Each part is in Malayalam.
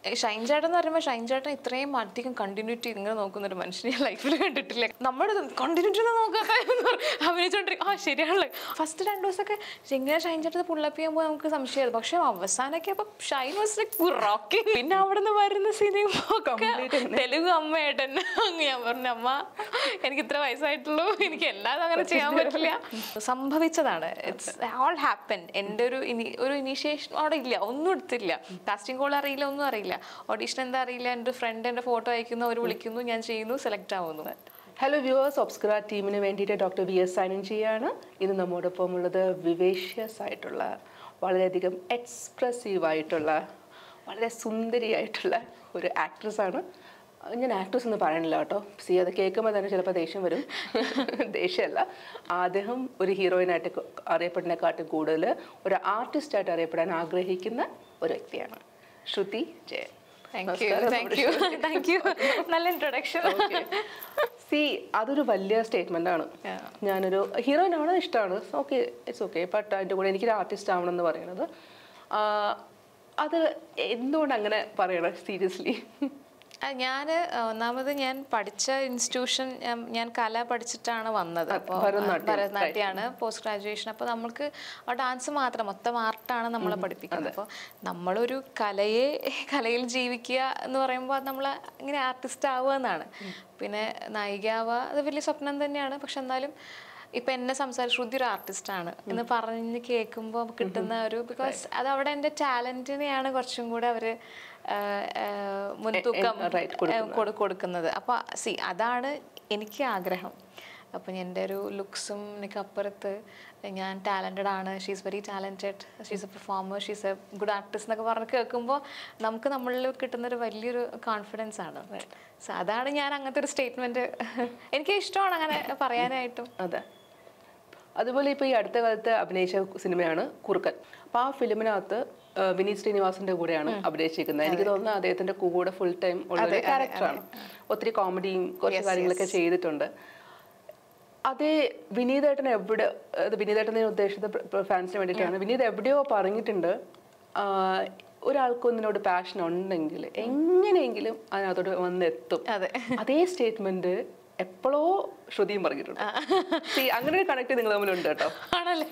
ഷൈൻ ചേട്ടൻ എന്ന് പറയുമ്പോൾ ഷൈൻ ചേട്ടൻ ഇത്രയും അധികം കണ്ടിന്യൂറ്റി ഇങ്ങനെ നോക്കുന്ന ഒരു മനുഷ്യനെ ലൈഫിൽ കണ്ടിട്ടില്ല നമ്മുടെ കണ്ടിന്യൂറ്റി നോക്കാതെ അഭിനയിച്ചോണ്ടിരിക്കും ആ ശരിയാണല്ലോ ഫസ്റ്റ് രണ്ടു ദിവസമൊക്കെ ഇങ്ങനെ ഷൈൻ ചേട്ടൻ പുള്ളപ്പ് ചെയ്യുമ്പോൾ നമുക്ക് സംശയമായിരുന്നു പക്ഷെ അവസാനമൊക്കെ അപ്പൊ ഷൈൻ വാസ് ലൈക്ക് റോക്കി പിന്നെ അവിടെ നിന്ന് വരുന്ന സിനിമ തെലുങ്ക് അമ്മയായിട്ടൻ അങ്ങ് ഞാൻ പറഞ്ഞു അമ്മ എനിക്ക് ഇത്ര വയസ്സായിട്ടുള്ളൂ എനിക്ക് എല്ലാം അങ്ങനെ ചെയ്യാൻ പറ്റില്ല സംഭവിച്ചതാണ് ഇറ്റ്സ് ഓൾ ഹാപ്പൻ എൻ്റെ ഒരു ഇനി ഒരു ഇനീഷ്യേഷൻ അവിടെ ഇല്ല ഒന്നും എടുത്തില്ല കാസ്റ്റിംഗ് കോൾ അറിയില്ല ഒന്നും അറിയില്ല ഓഡീഷൻ എന്താ അറിയില്ല എൻ്റെ ഫ്രണ്ട് എൻ്റെ ഫോട്ടോ അയക്കുന്നു അവർ വിളിക്കുന്നു ഞാൻ ചെയ്യുന്നു സെലക്ട് ആവുന്നു ഹലോ വ്യൂവേഴ്സ് ഒബ്സ്ക്ര ടീമിന് വേണ്ടിയിട്ട് doctor V S sign in ചെയ്യാണ് ഇന്ന് നമ്മോടൊപ്പം ഉള്ളത് വിവേഷ്യസ് ആയിട്ടുള്ള വളരെയധികം എക്സ്പ്രസീവ് ആയിട്ടുള്ള വളരെ സുന്ദരിയായിട്ടുള്ള ഒരു ആക്ട്രസ് ആണ് ഞാൻ ആക്ട്രസ് എന്ന് പറയണില്ല കേട്ടോ സി അത് കേൾക്കുമ്പോൾ തന്നെ ചിലപ്പോൾ ദേഷ്യം വരും ദേഷ്യമല്ല അദ്ദേഹം ഒരു ഹീറോയിനായിട്ട് അറിയപ്പെടുന്നതിനെക്കാട്ടും കൂടുതൽ ഒരു ആർട്ടിസ്റ്റായിട്ട് അറിയപ്പെടാൻ ആഗ്രഹിക്കുന്ന ഒരു വ്യക്തിയാണ് Shruthi Jayan thank you thank you thank you നല്ല ഇൻട്രൊഡക്ഷൻ സി അതൊരു വലിയ സ്റ്റേറ്റ്മെന്റ് ആണ് ഞാനൊരു ഹീറോയിൻ ആവണം ഇഷ്ടമാണ് ഓക്കെ ഇറ്റ്സ് ഓക്കെ ബട്ട് അതിൻ്റെ കൂടെ എനിക്കൊരു ആർട്ടിസ്റ്റ് ആവണം എന്ന് പറയുന്നത് ആഹ് അത് എന്തുകൊണ്ട് അങ്ങനെ പറയണം സീരിയസ്ലി ഞാൻ ഒന്നാമത് ഞാൻ പഠിച്ച ഇൻസ്റ്റിറ്റ്യൂഷൻ ഞാൻ കല പഠിച്ചിട്ടാണ് വന്നത് അപ്പോൾ ഭരതനാട്യം, ഭരതനാട്യമാണ് പോസ്റ്റ് ഗ്രാജുവേഷൻ അപ്പോൾ നമ്മൾക്ക് ഡാൻസ് മാത്രം മൊത്തം ആർട്ടാണ് നമ്മളെ പഠിപ്പിക്കുന്നത് അപ്പോൾ നമ്മളൊരു കലയെ കലയിൽ ജീവിക്കുക എന്ന് പറയുമ്പോൾ അത് നമ്മൾ ഇങ്ങനെ ആർട്ടിസ്റ്റ് ആവുക എന്നാണ് പിന്നെ നായികയാവുക അത് വലിയ സ്വപ്നം തന്നെയാണ് പക്ഷെ എന്നാലും ഇപ്പൊ എന്നെ സംസാരിച്ച ശ്രുതി ഒരു ആർട്ടിസ്റ്റ് ആണ് എന്ന് പറഞ്ഞ് കേൾക്കുമ്പോൾ കിട്ടുന്ന ഒരു ബിക്കോസ് അത് അവിടെ എൻ്റെ ടാലന്റിനെയാണ് കുറച്ചും കൂടെ അവര് ആ, ആ, മുൻതൂക്കം right, ആ, കൊടു- കൊടുക്കുന്നത് അപ്പൊ സി അതാണ് എനിക്ക് ആഗ്രഹം അപ്പം എൻ്റെ ഒരു ലുക്സും എനിക്ക് അപ്പുറത്ത് ഞാൻ ടാലൻറ്റഡ് ആണ് she's very talented she's a performer she's a good artist എന്നൊക്കെ പറഞ്ഞ് കേൾക്കുമ്പോൾ നമുക്ക് നമ്മളിൽ കിട്ടുന്നൊരു വലിയൊരു കോൺഫിഡൻസ് ആണ് സോ അതാണ് ഞാൻ അങ്ങനത്തെ ഒരു സ്റ്റേറ്റ്മെൻറ്റ് എനിക്ക് ഇഷ്ടമാണ് അങ്ങനെ പറയാനായിട്ടും അതെ അതുപോലെ ഇപ്പോൾ ഈ അടുത്ത കാലത്ത് അഭിനയിച്ച സിനിമയാണ് കുറുക്കൻ അപ്പോൾ ആ ഫിലിമിനകത്ത് ആഹ് വിനീത് ശ്രീനിവാസന്റെ കൂടെയാണ് അഭിനയിച്ചിരിക്കുന്നത് എനിക്ക് തോന്നുന്നു അദ്ദേഹത്തിന്റെ കൂടെ ഫുൾ ടൈം ഉള്ള ഒരു ക്യാരക്ടറാണ് ഒത്തിരി കോമഡിയും കുറച്ച് കാര്യങ്ങളൊക്കെ ചെയ്തിട്ടുണ്ട് അതേ വിനീതേട്ടൻ എവിടെ അത് വിനീതേട്ടൻ ഞാൻ ഉദ്ദേശിച്ചത് ഫാൻസിന് വേണ്ടിയിട്ടാണ് വിനീത് എവിടെയോ പറഞ്ഞിട്ടുണ്ട് ആഹ് ഒരാൾക്കൊന്നിനോട് പാഷൻ ഉണ്ടെങ്കിൽ എങ്ങനെയെങ്കിലും അതിനകത്തോട്ട് വന്നെത്തും അതെ അതേ സ്റ്റേറ്റ്മെന്റ് എപ്പോഴോ ശ്രുതിയും പറഞ്ഞിട്ടുണ്ട് See, അങ്ങനെ ഒരു കണക്ട് നിങ്ങൾ തമ്മിലുണ്ട് കേട്ടോ ആണല്ലേ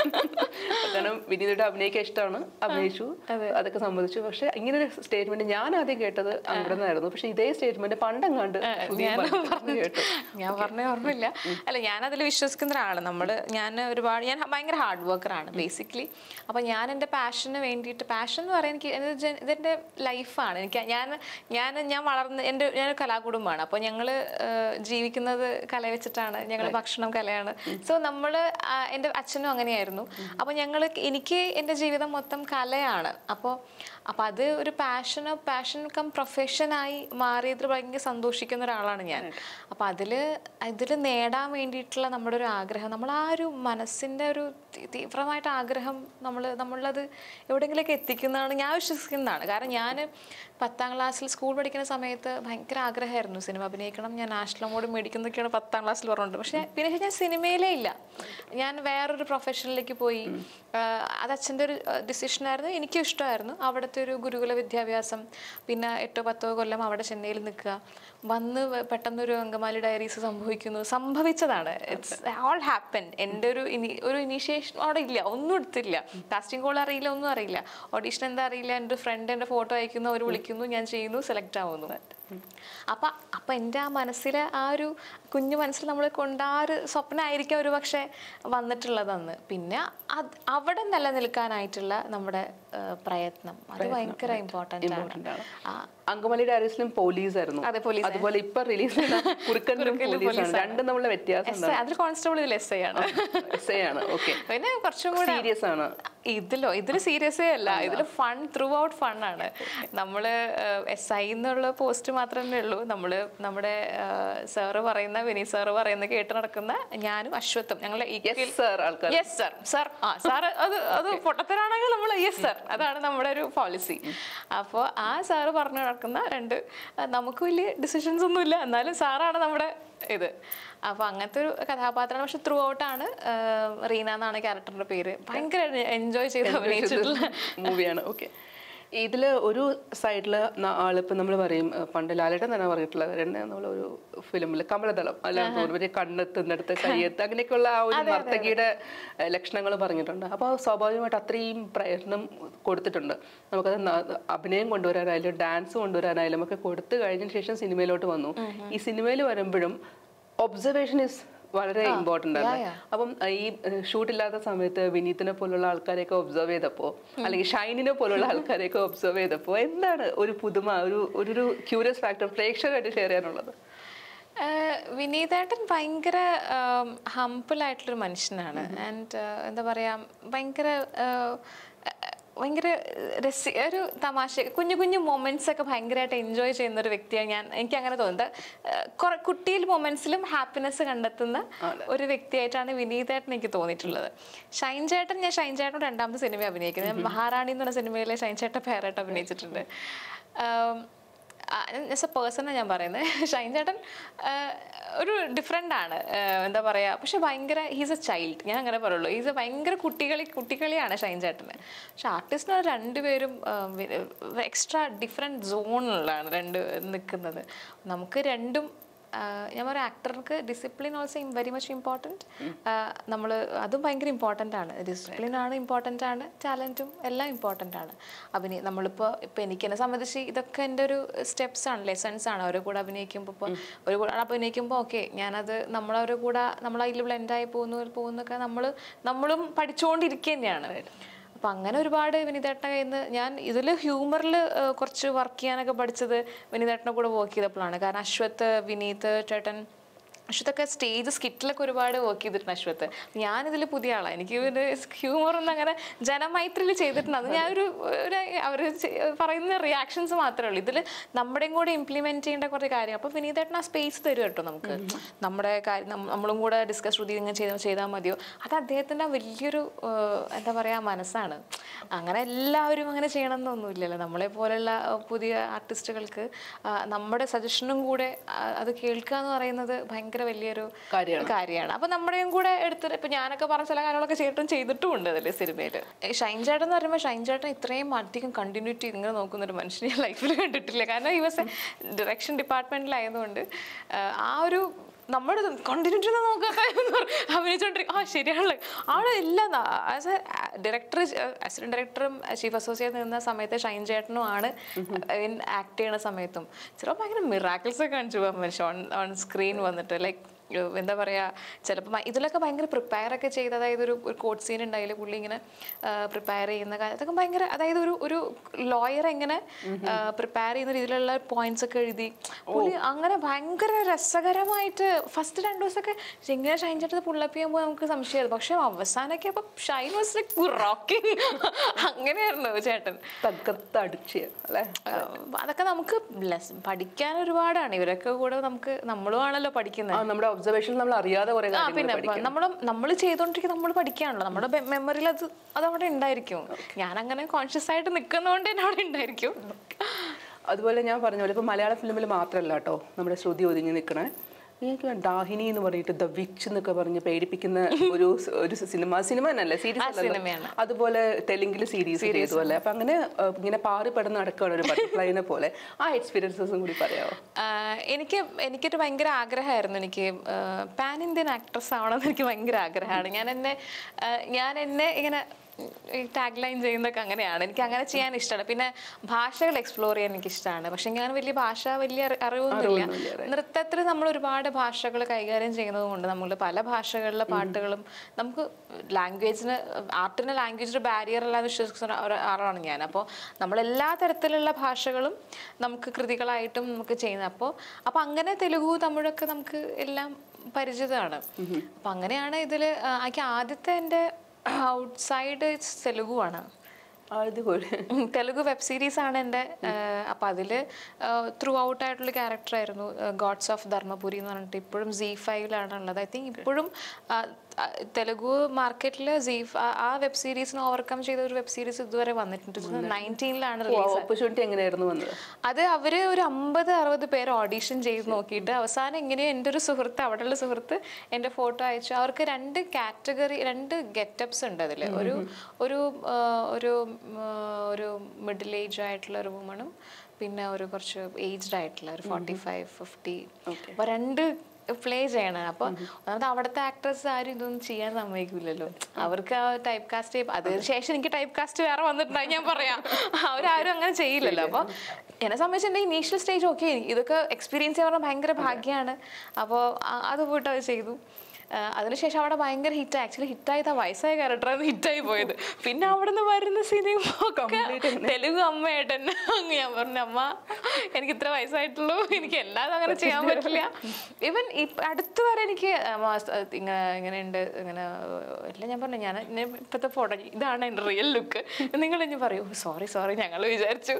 കാരണം വിനീതയുടെ അഭിനയിക്കാൻ ഇഷ്ടമാണ് അഭിനയിച്ചു അതൊക്കെ സംബന്ധിച്ചു പക്ഷെ ഇങ്ങനെ ഒരു സ്റ്റേറ്റ്മെന്റ് ഞാൻ ആദ്യം കേട്ടത് അവിടെ നിന്നായിരുന്നു പക്ഷെ ഇതേ സ്റ്റേറ്റ്മെന്റ് പണ്ടെങ്ങാണ്ട് ശ്രുതിയും പറഞ്ഞിട്ട് കേട്ടു ഞാൻ പറഞ്ഞ ഓർമ്മയില്ല അല്ല ഞാൻ അതിൽ വിശ്വസിക്കുന്ന ഒരാളാണ് നമ്മൾ ഞാൻ ഒരുപാട് ഞാൻ ഭയങ്കര ഹാർഡ് വർക്കറാണ് ബേസിക്കലി അപ്പം ഞാൻ എൻ്റെ പാഷന് വേണ്ടിയിട്ട് പാഷൻ എന്ന് പറയാൻ എനിക്ക് ഇത് ജ- ഇതെൻ്റെ ലൈഫാണ് എനിക്ക് ഞാൻ ഞാൻ ഞാൻ വളർന്ന് എൻ്റെ ഞാനൊരു കലാകുടുംബമാണ് അപ്പോൾ ഞങ്ങൾ ജീവിക്കുന്നത് കല വെച്ചിട്ടാണ് ഞങ്ങൾ ഭക്ഷണം കലയാണ് സോ നമ്മൾ എൻ്റെ അച്ഛനും അങ്ങനെയായിരുന്നു അപ്പോൾ ഞങ്ങൾ എനിക്ക് എൻ്റെ ജീവിതം മൊത്തം കലയാണ് അപ്പോൾ അപ്പോൾ അത് ഒരു പാഷനോ പാഷൻ കം പ്രൊഫഷനായി മാറിയതിൽ ഭയങ്കര സന്തോഷിക്കുന്ന ഒരാളാണ് ഞാൻ അപ്പോൾ അതിൽ ഇതിൽ നേടാൻ വേണ്ടിയിട്ടുള്ള നമ്മുടെ ഒരു ആഗ്രഹം നമ്മൾ ആ ഒരു മനസ്സിൻ്റെ ഒരു തീ- തീവ്രമായിട്ട് ആഗ്രഹം നമ്മൾ നമ്മളത് എവിടെയെങ്കിലൊക്കെ എത്തിക്കുന്നതാണ് ഞാൻ വിശ്വസിക്കുന്നതാണ് കാരണം ഞാൻ പത്താം ക്ലാസ്സിൽ സ്കൂൾ പഠിക്കുന്ന സമയത്ത് ഭയങ്കര ആഗ്രഹമായിരുന്നു സിനിമ അഭിനയിക്കണം ഞാൻ നാഷണൽ അവാർഡ് മേടിക്കുന്നൊക്കെയാണ് പത്താം ക്ലാസ്സിൽ പറഞ്ഞിട്ടുണ്ട് പക്ഷേ പിന്നെ ഞാൻ സിനിമയിലേ ഇല്ല ഞാൻ വേറൊരു പ്രൊഫഷനിലേക്ക് പോയി ആഹ് അത് അച്ഛൻ്റെ ഒരു ഡിസിഷനായിരുന്നു എനിക്കും ഇഷ്ടമായിരുന്നു അവിടുത്തെ ഒരു ഗുരുകുല വിദ്യാഭ്യാസം പിന്നെ എട്ടോ പത്തോ കൊല്ലം അവിടെ ചെന്നൈയിൽ നിൽക്കുക വന്ന് വ- പെട്ടെന്നൊരു അങ്കമാലി ഡയറീസ് സംഭവിക്കുന്നു സംഭവിച്ചതാണ് ഇറ്റ്സ് ഓൾ ഹാപ്പൻ എൻ്റെ ഒരു ഇനി ഒരു ഇനീഷ്യേഷൻ അവിടെ ഇല്ല ഒന്നും എടുത്തില്ല കാസ്റ്റിംഗ് കോൾ അറിയില്ല ഒന്നും അറിയില്ല ഓഡീഷൻ എന്താ അറിയില്ല എൻ്റെ ഫ്രണ്ട് എൻ്റെ ഫോട്ടോ അയക്കുന്നു അവർ വിളിക്കുന്നു ഞാൻ ചെയ്യുന്നു സെലക്ട് ആവുന്നു അപ്പൊ അപ്പൊ എൻ്റെ ആ മനസ്സിലെ ആ ഒരു കുഞ്ഞു മനസ്സിൽ നമ്മൾ കൊണ്ട് ആ ഒരു സ്വപ്നമായിരിക്കും ഒരു പക്ഷേ വന്നിട്ടുള്ളതെന്ന് പിന്നെ അത് അവിടെ നിലനിൽക്കാനായിട്ടുള്ള നമ്മുടെ ആ, പ്രയത്നം അത് ഭയങ്കര ഇമ്പോർട്ടൻ്റ് Important ആണ് ആണ്. ആ, അങ്കമാലി ഡയറീസിലും പോലീസ് ആയിരുന്നു അതെ, police അതുപോലെ ഇപ്പൊ റിലീസ് കുറുക്കനിലും പോലീസാണ് രണ്ടും തമ്മിലുള്ള വ്യത്യാസം എസ് ഐ അതിൽ കോൺസ്റ്റബിൾ ഇതിൽ എസ് ഐ ആണ് എസ് ഐ ആണ് ഓക്കെ പിന്നെ കുറച്ചും കൂടെ സീരിയസ് ആണ് ഇതിലോ ഇതിൽ സീരിയസേ അല്ല ഇതിൽ ഫൺ ത്രൂ ഔട്ട് ഫൺ ആണ് നമ്മള് എസ് ഐ എന്നുള്ള പോസ്റ്റ് മാത്രമേ ഉള്ളൂ നമ്മള് നമ്മുടെ സാറ് പറയുന്ന വിനീത് സാറ് പറയുന്ന കേട്ട് നടക്കുന്ന ഞാനും അശ്വത്തും ഞങ്ങളെ യെസ് സർ ആൾക്കാർ യെസ് സർ സർ ആ സാർ അത് അത് പൊട്ടത്തരാണെങ്കിൽ നമ്മൾ യെസ് സർ അതാണ് നമ്മുടെ ഒരു പോളിസി അപ്പോൾ ആ സാറ് പറഞ്ഞു നടക്കുന്ന രണ്ട് ആ, നമുക്ക് വലിയ ഡിസിഷൻസ് ഒന്നുമില്ല എന്നാലും സാറാണ് നമ്മുടെ ഇത് അപ്പോൾ അങ്ങനത്തെ ഒരു കഥാപാത്രമാണ് പക്ഷെ ത്രൂ ഔട്ടാണ് റീന എന്നാണ് ക്യാരക്ടറിന്റെ പേര് ഭയങ്കര എൻജോയ് ചെയ്ത് അഭിനയിച്ചിട്ടുള്ള മൂവിയാണ് ഓക്കെ ഇതിൽ ഒരു സൈഡിൽ ആളിപ്പോൾ നമ്മൾ പറയും ഏഹ് പണ്ട് ലാലേട്ടൻ തന്നെ പറഞ്ഞിട്ടുള്ളത് രണ്ട് നമ്മളൊരു ഫിലിമിൽ കമലദളം അല്ല ഒരു കണ്ണെത്തുന്നിടത്ത് കയ്യെത്ത് അങ്ങനെയൊക്കെയുള്ള ആ ഒരു നർത്തകിയുടെ ലക്ഷണങ്ങൾ പറഞ്ഞിട്ടുണ്ട് അപ്പോൾ സ്വാഭാവികമായിട്ട് അത്രയും പ്രയത്നം കൊടുത്തിട്ടുണ്ട് നമുക്കത് ന- അഭിനയം കൊണ്ടുവരാനായാലും ഡാൻസ് കൊണ്ടുവരാനായാലും ഒക്കെ കൊടുത്തു കഴിഞ്ഞതിന് ശേഷം സിനിമയിലോട്ട് വന്നു ഈ സിനിമയിൽ വരുമ്പോഴും ഒബ്സർവേഷൻ ഇസ് വളരെ ഇമ്പോർട്ടൻ്റ് ആണ് അപ്പം ഈ ഷൂട്ട് ഇല്ലാത്ത സമയത്ത് വിനീതിനെ പോലുള്ള ആൾക്കാരെയൊക്കെ ഒബ്സർവ് ചെയ്തപ്പോ അല്ലെങ്കിൽ ഷൈനിനെ പോലുള്ള ആൾക്കാരെയൊക്കെ ഒബ്സർവ് ചെയ്തപ്പോ എന്താണ് ഒരു പുതുമ ഒരു ഒരു ക്യൂരിയസ് ഫാക്ടർ പ്രേക്ഷകരായിട്ട് ഷെയർ ചെയ്യാനുള്ളത് ആഹ് വിനീതേട്ടൻ ഭയങ്കര ഹംപിൾ ആയിട്ടുള്ളൊരു മനുഷ്യനാണ് ആൻഡ് എന്താ പറയാ ഭയങ്കര ആഹ്, ഭയങ്കര രസി ഒരു തമാശ കുഞ്ഞു കുഞ്ഞു മൊമെന്റ്സ് ഒക്കെ ഭയങ്കരമായിട്ട് എൻജോയ് ചെയ്യുന്ന ഒരു വ്യക്തിയാണ് ഞാൻ എനിക്ക് അങ്ങനെ തോന്നുന്നത് ആഹ്, കുറെ കുട്ടിയിൽ മൊമെന്റ്സിലും ഹാപ്പിനെസ് കണ്ടെത്തുന്ന ഒരു വ്യക്തിയായിട്ടാണ് വിനീതേട്ടൻ എനിക്ക് തോന്നിയിട്ടുള്ളത് ഷൈൻ ചേട്ടൻ ഞാൻ ഷൈൻ ചേട്ടൻ രണ്ടാമത്തെ സിനിമ അഭിനയിക്കുന്നത് ഞാൻ മഹാറാണി എന്ന് പറഞ്ഞ സിനിമയിലെ ഷൈൻ ചേട്ടൻ പേരായിട്ട് അഭിനയിച്ചിട്ടുണ്ട് ആം, ആസ് എ പേഴ്സണാണ് ഞാൻ പറയുന്നത് ഷൈൻ ചേട്ടൻ ആ, ഒരു ഡിഫറെൻ്റ് ആണ് ആ, എന്താ പറയുക പക്ഷെ ഭയങ്കര ഹീസ് എ ചൈൽഡ് ഞാൻ അങ്ങനെ പറയുള്ളൂ ഹീസ് എ ഭയങ്കര കുട്ടികളി കുട്ടികളിയാണ് ഷൈൻ ചേട്ടന് പക്ഷെ ആർട്ടിസ്റ്റിന് രണ്ടുപേരും എക്സ്ട്രാ ഡിഫറെൻറ്റ് സോണിലാണ് രണ്ട് നിൽക്കുന്നത് നമുക്ക് രണ്ടും ആ, ഞാൻ പറയാം ആക്ടർക്ക് discipline also very much important നമ്മൾ അതും ഭയങ്കര ഇമ്പോർട്ടൻ്റ് ആണ് ഡിസിപ്ലിൻ ആണ് ഇമ്പോർട്ടൻ്റ് ആണ് ടാലൻറ്റും എല്ലാം ഇമ്പോർട്ടൻ്റ് ആണ് അഭിനയ നമ്മളിപ്പോൾ ഇപ്പോൾ എനിക്ക് എന്നെ സംബന്ധിച്ച് ഇതൊക്കെ എൻ്റെ ഒരു സ്റ്റെപ്സ് ആണ് ലെസൺസ് ആണ് അവരുടെ കൂടെ അഭിനയിക്കുമ്പോൾ ഇപ്പോൾ ഒരു കൂടെ അഭിനയിക്കുമ്പോൾ ഓക്കെ ഞാനത് നമ്മളവരുടെ കൂടെ നമ്മൾ അതിൽ ബ്ലെൻഡായി പോകുന്നു പോകുന്നൊക്കെ നമ്മൾ നമ്മളും പഠിച്ചുകൊണ്ടിരിക്കുക തന്നെയാണ് അപ്പം അങ്ങനെ ഒരുപാട് വിനീതേട്ടൻ്റെ കയ്യിൽ നിന്ന് ഞാൻ ഇതിൽ ഹ്യൂമറിൽ കുറച്ച് വർക്ക് ചെയ്യാനൊക്കെ പഠിച്ചത് വിനീതേട്ടൻ്റെ കൂടെ വർക്ക് ചെയ്തപ്പോഴാണ് കാരണം അശ്വത്ത് വിനീത് ചേട്ടൻ അശ്വത്തൊക്കെ സ്റ്റേജ് സ്കിറ്റിലൊക്കെ ഒരുപാട് വർക്ക് ചെയ്തിട്ടുണ്ട് അശ്വത്ത് ഞാനിതിൽ പുതിയ ആളാണ് എനിക്ക് ഒരു ഹ്യൂമർ ഒന്നും അങ്ങനെ ജനമൈത്രിയിൽ ചെയ്തിട്ടുണ്ട് അത് ഞാനൊരു ഒരു അവർ പറയുന്ന റിയാക്ഷൻസ് മാത്രമേ ഉള്ളൂ ഇതിൽ നമ്മുടെയും കൂടെ ഇംപ്ലിമെന്റ് ചെയ്യേണ്ട കുറേ കാര്യം അപ്പോൾ വിനീതേട്ടൻ ആ സ്പേസ് തരും കേട്ടോ നമുക്ക് നമ്മുടെ കാര്യം നമ്മ- നമ്മളും കൂടെ ഡിസ്കസ് ശ്രുതി ഇങ്ങനെ ചെയ്താൽ ചെയ്താൽ മതിയോ അത് അദ്ദേഹത്തിൻ്റെ ആ വലിയൊരു ഏഹ്, എന്താ പറയുക മനസ്സാണ് അങ്ങനെ എല്ലാവരും അങ്ങനെ ചെയ്യണമെന്നൊന്നുമില്ലല്ലോ നമ്മളെ പോലെയുള്ള ഏഹ്, പുതിയ ആർട്ടിസ്റ്റുകൾക്ക് ആ, നമ്മുടെ സജഷനും കൂടെ ആ, അത് കേൾക്കുക എന്ന് പറയുന്നത് ഭയങ്കര വലിയൊരു കാര്യമാണ്. കാര്യമാണ് അപ്പൊ നമ്മുടെയും കൂടെ എടുത്തിട്ട് ഇപ്പൊ ഞാനൊക്കെ പറഞ്ഞ ചില കാര്യങ്ങളൊക്കെ ചെയ്തിട്ടും ചെയ്തിട്ടും ഉണ്ട് അതിൽ സിനിമയിൽ ഷൈൻ ചേട്ടൻ എന്ന് പറയുമ്പോൾ ഷൈൻ ചേട്ടൻ ഇത്രയും അധികം കണ്ടിന്യൂറ്റി ഇങ്ങനെ നോക്കുന്ന ഒരു മനുഷ്യനെ ലൈഫിൽ കണ്ടിട്ടില്ല കാരണം ഈ വാസ് ഡയറക്ഷൻ ഡിപ്പാർട്ട്മെന്റിലായതുകൊണ്ട് ആ ഒരു നമ്മുടെ കണ്ടിന്യൂറ്റി നോക്കാത്ത അഭിനയിച്ചോണ്ടിരിക്കും ആ ശരിയാണല്ലോ ആള് എല്ലാം ആസ് എ ഡയറക്ടർ അസിസ്റ്റന്റ് ഡയറക്ടറും ചീഫ് അസോസിയേറ്റ് നിന്ന സമയത്ത് ഷൈൻ ചേട്ടനും ആണ് ആക്ട് ചെയ്യണ സമയത്തും ചിലപ്പോൾ ഭയങ്കര മിറാക്കിൾസ് ഒക്കെ കാണിച്ചു പോകാൻ മനുഷ്യ ഓൺ ഓൺ സ്ക്രീൻ വന്നിട്ട് ലൈക്ക് എന്താ പറയുക ചിലപ്പോൾ ഇതിലൊക്കെ ഭയങ്കര പ്രിപ്പയർ ഒക്കെ ചെയ്ത് അതായത് ഒരു ഒരു കോട്ട് സീൻ ഉണ്ടായില്ല പുള്ളി ഇങ്ങനെ പ്രിപ്പയർ ചെയ്യുന്ന കാര്യം അതൊക്കെ ഭയങ്കര അതായത് ഒരു ഒരു ലോയർ എങ്ങനെ പ്രിപ്പയർ ചെയ്യുന്ന രീതിയിലുള്ള പോയിന്റ്സ് ഒക്കെ എഴുതി പുള്ളി അങ്ങനെ ഭയങ്കര രസകരമായിട്ട് ഫസ്റ്റ് രണ്ടു ദിവസമൊക്കെ എങ്ങനെ ഷൈൻ ചേട്ടത് പുള്ളപ്പ് ചെയ്യുമ്പോൾ നമുക്ക് സംശയമായിരുന്നു പക്ഷെ അവസാനമൊക്കെ അപ്പം ഷൈൻ വാസ് ലൈക്ക് റോക്കിംഗ് അങ്ങനെയായിരുന്നു ചേട്ടൻ തകർത്തടിച്ച് അല്ലേ ആഹ് അതൊക്കെ നമുക്ക് ലെസ് പഠിക്കാൻ ഒരുപാടാണ് ഇവരൊക്കെ കൂടെ നമുക്ക് നമ്മളും ആണല്ലോ പഠിക്കുന്നത് ആ നമ്മുടെ ഒബ്സർവേഷൻ നമ്മൾ അറിയാതെ കുറെ ആ കാര്യങ്ങൾ പിന്നെ നമ്മൾ നമ്മൾ ചെയ്തോണ്ടിരിക്കുന്ന നമ്മൾ പഠിക്കാണല്ലോ നമ്മുടെ മെമ്മറിയിൽ അത് അത് അവിടെ ഉണ്ടായിരിക്കും ഞാൻ അങ്ങനെ കോൺഷ്യസ് ആയിട്ട് നിൽക്കുന്നതുകൊണ്ട് തന്നെ അവിടെ ഉണ്ടായിരിക്കും അതുപോലെ ഞാൻ പറഞ്ഞ പോലെ ഇപ്പൊ മലയാള ഫിലിമിൽ മാത്രമല്ല കേട്ടോ നമ്മുടെ ശ്രുതി ഒതുങ്ങി നിൽക്കണേ എനിക്ക് ഡാഹിനി എന്ന് പറഞ്ഞിട്ട് ദ വിച്ച് എന്നൊക്കെ പറഞ്ഞ് പേടിപ്പിക്കുന്ന ഒരു സ്- ഒരു സിനിമ സിനിമ തന്നെയല്ലേ സീരീസ് സിനിമയാണ്. അതുപോലെ തെലുങ്കിൽ സീരീസ് ചെയ്തതുപോലെ അപ്പൊ അങ്ങനെ ഏഹ്, ഇങ്ങനെ പാറിപ്പെടുന്ന നടക്കുകയാണ് ഒരു ബട്ടർഫ്ലൈനെ പോലെ ആ എക്സ്പീരിയൻസസും കൂടി പറയാമോ ആഹ് എനിക്ക് എനിക്കൊരു ഭയങ്കര ആഗ്രഹമായിരുന്നു എനിക്ക് പാൻ ഇന്ത്യൻ ആക്ട്രസ് ആവണമെന്ന് എനിക്ക് ഭയങ്കര ആഗ്രഹമാണ് ഞാൻ എന്നെ ആഹ് ഞാൻ എന്നെ ഇങ്ങനെ ടാഗ് ലൈൻ ചെയ്യുന്നതൊക്കെ അങ്ങനെയാണ് എനിക്ക് അങ്ങനെ ചെയ്യാൻ ഇഷ്ടമാണ് പിന്നെ ഭാഷകൾ എക്സ്പ്ലോർ ചെയ്യാൻ എനിക്ക് ഇഷ്ടമാണ് പക്ഷെ ഞാൻ വലിയ ഭാഷ വലിയ അറി- അറിവൊന്നുമില്ല നൃത്തത്തിൽ നമ്മൾ ഒരുപാട് ഭാഷകൾ കൈകാര്യം ചെയ്യുന്നത് കൊണ്ട് നമ്മൾ പല ഭാഷകളിലെ പാട്ടുകളും നമുക്ക് ലാംഗ്വേജിന് ആർട്ടിന് ലാംഗ്വേജിന് ബാരിയർ അല്ലാതെ വിശ്വസിക്കുന്ന ഒരു ആളാണ് ഞാൻ അപ്പോൾ നമ്മൾ എല്ലാ തരത്തിലുള്ള ഭാഷകളും നമുക്ക് കൃതികളായിട്ടും നമുക്ക് ചെയ്യുന്നത് അപ്പോൾ അപ്പോൾ അങ്ങനെ തെലുഗു തമിഴൊക്കെ നമുക്ക് എല്ലാം പരിചിതമാണ് അപ്പം അങ്ങനെയാണ് ഇതിൽ എനിക്ക് ആദ്യത്തെ എൻ്റെ ഔട്ട്സൈഡ് തെലുഗു ആണ് അടിപൊളി ഉം, തെലുഗു വെബ് സീരീസ് ആണ് എൻ്റെ അപ്പം അതിൽ ത്രൂ ഔട്ട് ആയിട്ടുള്ള ക്യാരക്ടർ ആയിരുന്നു ഗോഡ്സ് ഓഫ് ധർമ്മപുരി എന്ന് പറഞ്ഞിട്ട് ഇപ്പോഴും സി ഫൈവിലാണ് ഉള്ളത് ഐ തിങ്ക് ഇപ്പോഴും ആ, തെലുഗു മാർക്കറ്റിൽ സീഫ് ആ വെബ് സീരീസിന് ഓവർകം ചെയ്ത ഒരു വെബ് സീരീസ് ഇതുവരെ വന്നിട്ടുണ്ട് നയൻറ്റീനിലാണ് റിലീസ് ഓപ്പർച്യൂണിറ്റി എങ്ങനെയായിരുന്നു വന്നത് അത് അവര് ഒരു അമ്പത് അറുപത് പേര് ഓഡീഷൻ ചെയ്ത് നോക്കിയിട്ട് അവസാനം എങ്ങനെയോ എൻ്റെ ഒരു സുഹൃത്ത് അവിടെയുള്ള സുഹൃത്ത് എൻ്റെ ഫോട്ടോ അയച്ചു അവർക്ക് രണ്ട് കാറ്റഗറി രണ്ട് ഗെറ്റപ്സ് ഉണ്ട് അതിൽ ഒരു ഒരു ആ, ഒരു ആ, ഒരു മിഡിൽ ഏജ് ആയിട്ടുള്ള ഒരു വുമണും പിന്നെ ഒരു കുറച്ച് ഏജ്ഡ് ആയിട്ടുള്ള ഒരു ഫോർട്ടി ഫൈവ് ഫിഫ്റ്റി അപ്പോൾ രണ്ട് പ്ലേ ചെയ്യണം അപ്പോൾ ഒന്നാമത് അവിടുത്തെ ആക്ടേഴ്സ് ആരും ഇതൊന്നും ചെയ്യാൻ സമ്മതിക്കില്ലല്ലോ അവർക്ക് ആ ടൈപ്പ് കാസ്റ്റ് അതിന് ശേഷം എനിക്ക് ടൈപ്പ് കാസ്റ്റ് വേറെ വന്നിട്ടുണ്ടായി ഞാൻ പറയാം അവരാരും അങ്ങനെ ചെയ്യില്ലല്ലോ അപ്പോൾ എന്നെ സംബന്ധിച്ച് എൻ്റെ ഇനീഷ്യൽ സ്റ്റേജ് ഓക്കെ ഇതൊക്കെ എക്സ്പീരിയൻസ് ചെയ്യാൻ പറഞ്ഞാൽ ഭയങ്കര ഭാഗ്യമാണ് അപ്പോൾ അത് പോയിട്ട് അത് ചെയ്തു ആ, അതിനുശേഷം അവിടെ ഭയങ്കര ഹിറ്റ് ആക്ച്വലി ഹിറ്റായത് ആ വയസ്സായ ക്യാരക്ടറാണ് ഹിറ്റായി പോയത് പിന്നെ അവിടെ നിന്ന് വരുന്ന സിനിമ തെലുഗു അമ്മയായിട്ട് ഞാൻ പറഞ്ഞു അമ്മ എനിക്ക് ഇത്ര വയസ്സായിട്ടുള്ളൂ എനിക്ക് എല്ലാം അങ്ങനെ ചെയ്യാൻ പറ്റില്ല ഈവൻ അടുത്ത് വരെ എനിക്ക് ആ, മാസ്- ഇങ്ങനെ ഇങ്ങനെ ഉണ്ട് ഇങ്ങനെ എല്ലാം ഞാൻ പറഞ്ഞു ഞാൻ ഞാൻ ഇപ്പോഴത്തെ ഫോട്ടോ ഇതാണ് എൻ്റെ റിയൽ ലുക്ക് നിങ്ങൾ ഇനി പറയൂ സോറി സോറി ഞങ്ങൾ വിചാരിച്ചു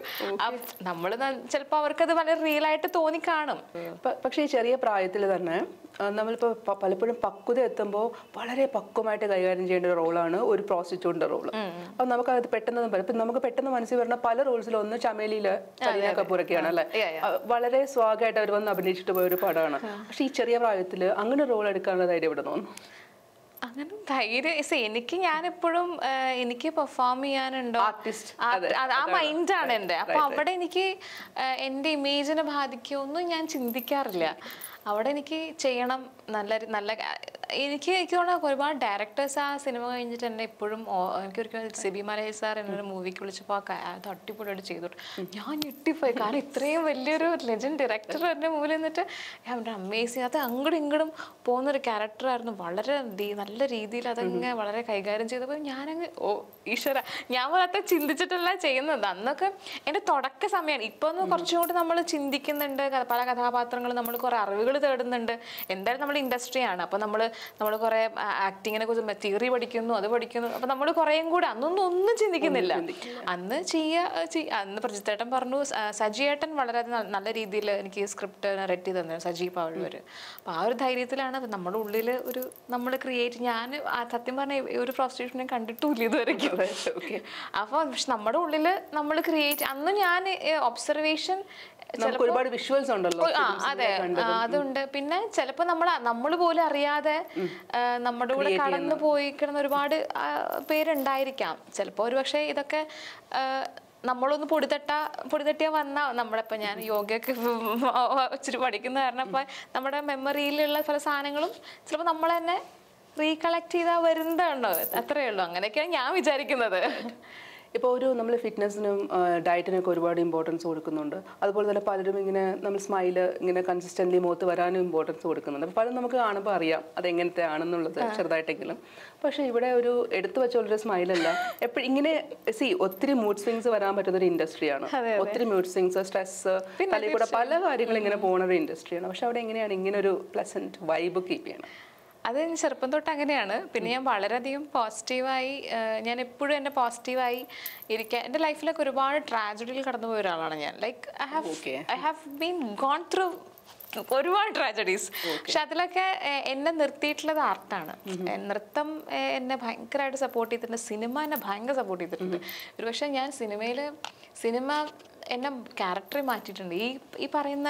നമ്മൾ ചിലപ്പോൾ അവർക്കത് വളരെ റിയൽ ആയിട്ട് തോന്നിക്കാണും പ- പക്ഷേ ഈ ചെറിയ പ്രായത്തിൽ തന്നെ ആ, നമ്മളിപ്പോൾ പ- പലപ്പോഴും പക്വത എത്തുമ്പോൾ വളരെ പക്വമായിട്ട് കൈകാര്യം ചെയ്യേണ്ട ഒരു റോളാണ് ഒരു പ്രോസ്റ്റിറ്റ്യൂട്ടിന്റെ റോള് അപ്പം നമുക്ക് അത് പെട്ടെന്ന് പ- ഇപ്പം നമുക്ക് പെട്ടെന്ന് മനസ്സിൽ വരുന്ന പല റോൾസിലും ഒന്ന് ചമേലിയില് കരീന കപൂറൊക്കെയാണ് അല്ലേ Yeah, ആ, വളരെ സ്വാഗമായിട്ട് അവർ വന്ന് അഭിനയിച്ചിട്ട് പോയ ഒരു പടമാണ് പക്ഷേ ഈ ചെറിയ പ്രായത്തിൽ അങ്ങനെ റോൾ എടുക്കാനുള്ള ധൈര്യം ഇവിടെ തോന്നുന്നു അങ്ങനെ ധൈര്യം is എനിക്ക് ഞാൻ എപ്പോഴും എനിക്ക് പെർഫോം ചെയ്യാനുണ്ടോ Artist, ആ- അതെ, അത് ആ അതാണ്. മൈൻഡാണ് എൻ്റെ അപ്പൊ അവിടെ എനിക്ക് ആ, എൻ്റെ ഇമേജിനെ ബാധിക്കുമൊന്നും ഞാൻ ചിന്തിക്കാറില്ല അവിടെ എനിക്ക് ചെയ്യണം നല്ല രി- നല്ല ക- എനിക്ക് എനിക്ക് തോന്നുന്നു ഒരുപാട് ഡയറക്ടേഴ്സ് ആ സിനിമ കഴിഞ്ഞിട്ട് എന്നെ എപ്പോഴും ഓ- എനിക്കൊരിക്കൽ സിബി മലയ സാർ എന്നെ ഒരു മൂവിക്ക് വിളിച്ചപ്പോൾ ആ ക- അത് അടിപൊളിയായിട്ട് ചെയ്തിട്ട് ഞാൻ ഞെട്ടിപ്പോയി കാരണം ഇത്രയും വലിയൊരു ലെജൻഡ് ഡയറക്ടർ എൻ്റെ മുമ്പിൽ നിന്നിട്ട് ഞാൻ അമേസിങ് അത് അങ്ങോട്ടും ഇങ്ങോട്ടും പോകുന്ന ഒരു ക്യാരക്ടറായിരുന്നു വളരെ രീ- നല്ല രീതിയിൽ അതങ്ങനെ വളരെ കൈകാര്യം ചെയ്തപ്പോൾ ഞാനങ്ങ് ഓ ഈശ്വര ഞാൻ പോലത്തെ ചിന്തിച്ചിട്ടല്ല ചെയ്യുന്നത് അന്നൊക്കെ എൻ്റെ തുടക്ക സമയമാണ് ഇപ്പൊ ഒന്ന് കുറച്ചും കൂടി നമ്മൾ ചിന്തിക്കുന്നുണ്ട് ക- പല കഥാപാത്രങ്ങളും നമ്മൾ കുറെ അറിവുകൾ തേടുന്നുണ്ട് എന്തായാലും നമ്മുടെ ഇൻഡസ്ട്രിയാണ് അപ്പൊ നമ്മൾ നമ്മൾ കുറെ ആക്ടിങ്ങിനെ കുറിച്ച് തിയറി പഠിക്കുന്നു അത് പഠിക്കുന്നു അപ്പൊ നമ്മൾ കുറേയും കൂടെ അന്നൊന്നും ഒന്നും ചിന്തിക്കുന്നില്ല അന്ന് ചെയ്യുക ചെയ്യ- അന്ന് പ്രജിത്തേട്ടൻ പറഞ്ഞു സ- സജിയേട്ടൻ വളരെ ന- നല്ല രീതിയിൽ എനിക്ക് സ്ക്രിപ്റ്റ് റെഡി ചെയ്ത് തന്നെ സജി പാവൂര് അപ്പൊ ആ ഒരു ധൈര്യത്തിലാണ് അത് നമ്മുടെ ഉള്ളിൽ ഒരു നമ്മൾ ക്രിയേറ്റ് ഞാൻ ആ സത്യം പറഞ്ഞ ഒരു പ്രോസ്റ്റിറ്റ്യൂഷനെ കണ്ടിട്ടുമില്ല ഇതുവരെയ്ക്കും ഓക്കെ അപ്പൊ പക്ഷെ നമ്മുടെ ഉള്ളില് നമ്മൾ ക്രിയേറ്റ് അന്ന് ഞാൻ ഒബ്സർവേഷൻ നമുക്ക് ഒരുപാട് വിഷ്വൽസ് ഉണ്ടല്ലോ ആ അതെ ആ, അതുണ്ട് പിന്നെ ചിലപ്പോ നമ്മൾ നമ്മൾ പോലും അറിയാതെ ആ, നമ്മുടെ കൂടെ കടന്നു പോയി കിടന്ന ഒരുപാട് ആ, പേരുണ്ടായിരിക്കാം ചിലപ്പോ ഒരു പക്ഷേ ഇതൊക്കെ ആ, നമ്മളൊന്ന് പൊടിതട്ട പൊടിതട്ടിയാ വന്ന നമ്മുടെ ഇപ്പൊ ഞാൻ യോഗയൊക്കെ ഇച്ചിരി പഠിക്കുന്ന കാരണം ഇപ്പൊ നമ്മുടെ മെമ്മറിയിലുള്ള പല സാധനങ്ങളും ചിലപ്പോൾ നമ്മൾ തന്നെ റീകളക്ട് ചെയ്താൽ വരുന്നതാണോ അത്രയേ ഉള്ളൂ അങ്ങനെയൊക്കെയാണ് ഞാൻ വിചാരിക്കുന്നത് ഇപ്പോൾ ഒരു നമ്മൾ ഫിറ്റ്നസ്സിനും ഡയറ്റിനൊക്കെ ഒരുപാട് ഇമ്പോർട്ടൻസ് കൊടുക്കുന്നുണ്ട് അതുപോലെ തന്നെ പലരും ഇങ്ങനെ നമ്മൾ സ്മൈല് ഇങ്ങനെ കൺസിസ്റ്റൻ്റ്ലി മുഖത്ത് വരാനും ഇമ്പോർട്ടൻസ് കൊടുക്കുന്നുണ്ട് അപ്പോൾ പലരും നമുക്ക് കാണുമ്പോൾ അറിയാം അത് എങ്ങനത്തെ ആണെന്നുള്ളത് ചെറുതായിട്ടെങ്കിലും പക്ഷേ ഇവിടെ ഒരു എടുത്തു വെച്ചുള്ളൊരു സ്മൈലല്ല എപ്പോഴും ഇങ്ങനെ സി ഒത്തിരി മൂഡ് സ്വിങ്സ് വരാൻ പറ്റുന്ന ഒരു ഇൻഡസ്ട്രിയാണ് ഒത്തിരി മൂഡ് സ്വിങ്സ് സ്ട്രെസ് തലയിൽ കൂടെ പല കാര്യങ്ങളും ഇങ്ങനെ പോകുന്ന ഒരു ഇൻഡസ്ട്രിയാണ് പക്ഷെ അവിടെ എങ്ങനെയാണ് ഇങ്ങനെ ഒരു പ്ലസന്റ് വൈബ് കീപ്പ് ചെയ്യണം അത് ഞാൻ ചെറുപ്പം തൊട്ട് അങ്ങനെയാണ് പിന്നെ ഞാൻ വളരെയധികം പോസിറ്റീവായി ഞാൻ എപ്പോഴും എൻ്റെ പോസിറ്റീവായി ഇരിക്കാൻ എൻ്റെ ലൈഫിലൊക്കെ ഒരുപാട് ട്രാജഡിയിൽ കടന്നുപോയ ഒരാളാണ് ഞാൻ like I have Okay. I have been gone through ഒരുപാട് ട്രാജഡീസ് പക്ഷെ അതിലൊക്കെ ഏഹ്, എന്നെ നിർത്തിയിട്ടുള്ളത് ആർട്ടാണ് നൃത്തം ഏഹ്, എന്നെ ഭയങ്കരമായിട്ട് സപ്പോർട്ട് ചെയ്തിട്ടുണ്ട് സിനിമ എന്നെ ഭയങ്കര സപ്പോർട്ട് ചെയ്തിട്ടുണ്ട് ഒരു പക്ഷേ ഞാൻ സിനിമയിൽ സിനിമ എന്നെ ക്യാരക്ടറെ മാറ്റിയിട്ടുണ്ട് ഈ ഈ പറയുന്ന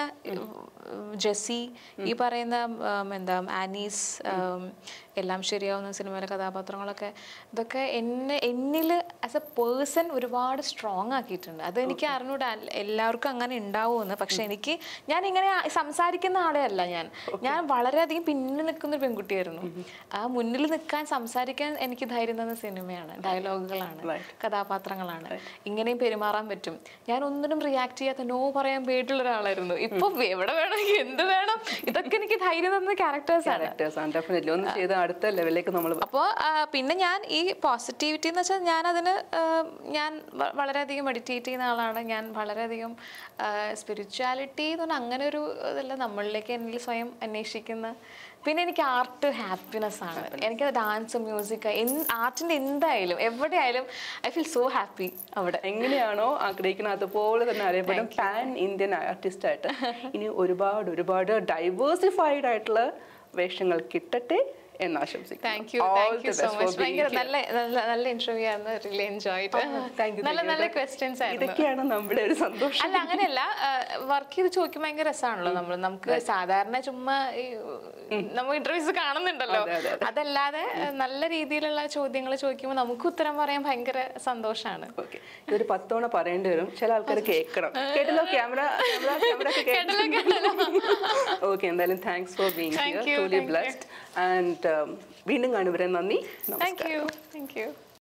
ഉം, ജെസ്സി ഈ പറയുന്ന ഉം, എന്താ ആനീസ് ഉം, എല്ലാം ശരിയാവുന്ന സിനിമയിലെ കഥാപാത്രങ്ങളൊക്കെ ഇതൊക്കെ എന്നെ എന്നിൽ ആസ് എ പേഴ്സൺ ഒരുപാട് സ്ട്രോങ് ആക്കിയിട്ടുണ്ട് അത് എനിക്ക് അറിഞ്ഞൂടാ അല്ല- എല്ലാവർക്കും അങ്ങനെ ഉണ്ടാവുമെന്ന് പക്ഷെ എനിക്ക് ഞാൻ ഇങ്ങനെ ആ- സംസാരിക്കുന്ന ആളെ അല്ല ഞാൻ ഞാൻ വളരെയധികം പിന്നിൽ നിൽക്കുന്ന ഒരു പെൺകുട്ടിയായിരുന്നു ആ മുന്നിൽ നിൽക്കാൻ സംസാരിക്കാൻ എനിക്ക് ധൈര്യം തന്ന സിനിമയാണ് ഡയലോഗുകളാണ് കഥാപാത്രങ്ങളാണ് ഇങ്ങനെയും പെരുമാറാൻ പറ്റും ഞാൻ ഒന്നിനും റിയാക്ട് ചെയ്യാത്ത നോ പറയാൻ പേടിയുള്ള ഒരാളായിരുന്നു ഇപ്പൊ എവിടെ വേണം എന്ത് വേണം ഇതൊക്കെ എനിക്ക് ധൈര്യം തന്ന ക്യാരക്ടേഴ്സ് ആണ് ക്യാരക്ടേഴ്സ് ആണ് ഡെഫിനറ്റ്ലി ഒന്ന് ചെയ്ത് അടുത്ത ലെവലിലേക്ക് നമ്മൾ അപ്പോൾ പിന്നെ ഞാൻ ഈ പോസിറ്റിവിറ്റി എന്ന് വെച്ചാൽ ഞാൻ അതിന് ഞാൻ വ- വളരെയധികം മെഡിറ്റേറ്റ് ചെയ്യുന്ന ആളാണ് ഞാൻ വളരെയധികം സ്പിരിച്വാലിറ്റി എന്ന് പറഞ്ഞാൽ അങ്ങനെ ഒരു ഇതല്ല നമ്മളിലേക്ക് എന്നിൽ സ്വയം അന്വേഷിക്കുന്ന പിന്നെ എനിക്ക് ആർട്ട് ഹാപ്പിനെസ് ആണ് എനിക്ക് ഡാൻസ് മ്യൂസിക് ആർട്ടിൻ്റെ എന്തായാലും എവിടെയായാലും ഐ ഫീൽ സോ ഹാപ്പി അവിടെ എങ്ങനെയാണോ ആഗ്രഹിക്കുന്നത് അതുപോലെ തന്നെ അറിയപ്പെടും പാൻ ഇന്ത്യൻ ആർട്ടിസ്റ്റ് ആയിട്ട് ഇനി ഒരുപാട് ഒരുപാട് ഡൈവേഴ്സിഫൈഡ് ആയിട്ടുള്ള വേഷങ്ങൾ കിട്ടട്ടെ എന്ന് ആശംസിക്കുന്നു thank you All thank you the so best for much being ഭയങ്കര here. നല്ല നല്ല നല്ല ഇന്റർവ്യൂ ആയിരുന്നു റിയലി എൻജോയ് Thank you, നല്ല thank you. നല്ല ക്വസ്റ്റ്യൻസ് ആയിരുന്നു ഇതൊക്കെയാണ് നമ്മുടെ ഒരു സന്തോഷം അല്ല അങ്ങനെയല്ല വർക്ക് ചെയ്ത് ചോദിക്കുമ്പോൾ ഭയങ്കര രസമാണല്ലോ നമ്മൾ നമുക്ക് സാധാരണ ചുമ്മാ ഈ, നമ്മൾ ഇന്റർവ്യൂസ് കാണുന്നുണ്ടല്ലോ അതെ, അതെ, അതല്ലാതെ ആ, നല്ല രീതിയിലുള്ള ചോദ്യങ്ങൾ ചോദിക്കുമ്പോൾ നമുക്ക് ഉത്തരം പറയാൻ ഭയങ്കര സന്തോഷമാണ് ഓക്കെ ഇതൊരു പത്തോണ പറയേണ്ടി വരും ചില ആൾക്കാർ കേൾക്കണം കേട്ടല്ലോ ക്യാമറ ക്യാമറ ക്യാമറ ഓക്കെ എന്തായാലും thanks for being Thank here you, truly thank you. Blessed and വീണ്ടും കാണുവരെ നന്ദി താങ്ക് യു താങ്ക് യു